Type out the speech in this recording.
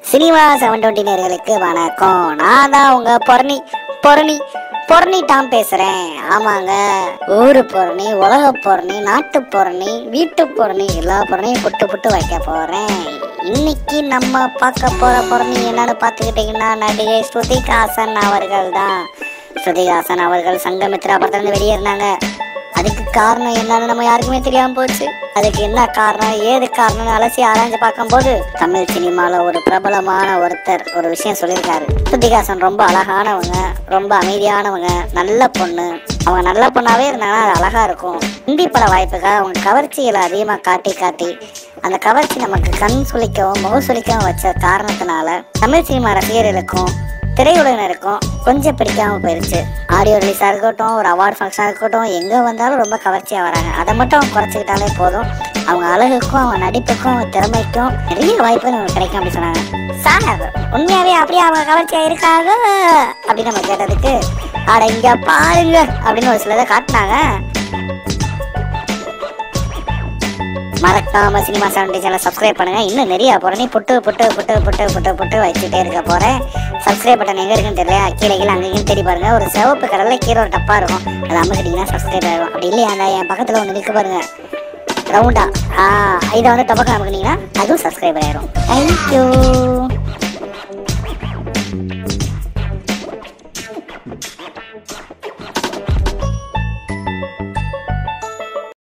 cinema seven twenty நேர்களுக்கு வணக்கம் நான் தான் உங்க பொரணி பொரணி பொரணி டாம் பேசுறேன் ஆமாங்க ஊரு பொரணி உலக பொரணி நாட்டு பொரணி வீட்டு பொரணி எல்லா பொரணியும் புட்டு புட்டு வைக்க போறேன் இன்னைக்கு நம்ம பார்க்க போற பொரணி என்னன்னு பார்த்துக்கிட்டீங்கன்னா நடிகை ஸ்ருதிகாசன் அவர்கள் தான் ஸ்ருதிகாசன் அவர்கள் சங்கமித்ரா படத்துல வெளியேறினாங்க அதுக்கு காரணம் என்னன்னு நம்ம யாருக்குமே தெரியாம போச்சு அதுக்கு என்ன காரணம் ஏது காரணம்னு அலசி ஆராய்ஞ்சு பார்க்கும்போது தமிழ் சினிமால ஒரு பிரபலமான ஒருத்தர் ஒரு விஷயம் சொல்லியிருக்காரு ஸ்ருதிகாசன் ரொம்ப அழகானவங்க ரொம்ப அமைதியானவங்க நல்ல பொண்ணு அவங்க நல்ல பொண்ணாவே இருந்தாங்கன்னா அது அழகா இருக்கும் ஹிந்தி பட வாய்ப்புக்காக அவங்க கவர்ச்சிகளை அதிகமா காட்டி காட்டி அந்த கவர்ச்சி நமக்கு கண் சுளிக்கவும் முக சுளிக்கவும் வச்ச காரணத்தினால தமிழ் சினிமா ரசிகர்களுக்கும் திரையுலகினருக்கும் கொஞ்சம் பிடிக்காம போயிருச்சு ஆடியோ ரிலீஸா இருக்கட்டும் ஒரு அவார்ட் ஃபங்க்ஷனா இருக்கட்டும் எங்க வந்தாலும் ரொம்ப கவர்ச்சியா வராங்க அதை மட்டும் அவங்க குறைச்சிக்கிட்டாலே போதும் அவங்க அழகுக்கும் அவங்க நடிப்புக்கும் அவங்க திறமைக்கும் நிறைய வாய்ப்பு நமக்கு கிடைக்கும் அப்படி சொன்னாங்க சார் உண்மையாவே அப்படியே அவங்க கவர்ச்சியா இருக்காங்க அப்படின்னு நம்ம கேட்டதுக்கு அட இங்க பாருங்க அப்படின்னு ஒரு சிலதை காட்டினாங்க மறக்காம சினிமா செவன்டி சேனல் சப்ஸ்கிரைப் பண்ணுங்க இன்னும் நிறைய புறணி புட்டு புட்டு புட்டு புட்டு புட்டு புட்டு வச்சுட்டே இருக்க போறேன் சப்ஸ்கிரைப் பட்டன் எங்க இருக்குன்னு தெரியல கீழே கீழே அங்கேயும் தேடி பாருங்க ஒரு சிவப்பு கடல்ல கீழே ஒரு டப்பா இருக்கும் அது அமுக்கிட்டீங்கன்னா சப்ஸ்கிரைப் ஆகும் அப்படி இல்லையா அந்த என் பக்கத்துல ஒன்று நிற்கு பாருங்க ரவுண்டா ஆ இதை வந்து டப்பக்கம் அமுக்குனீங்கன்னா அதுவும் சப்ஸ்கிரைப் ஆயிரும் தேங்க்யூ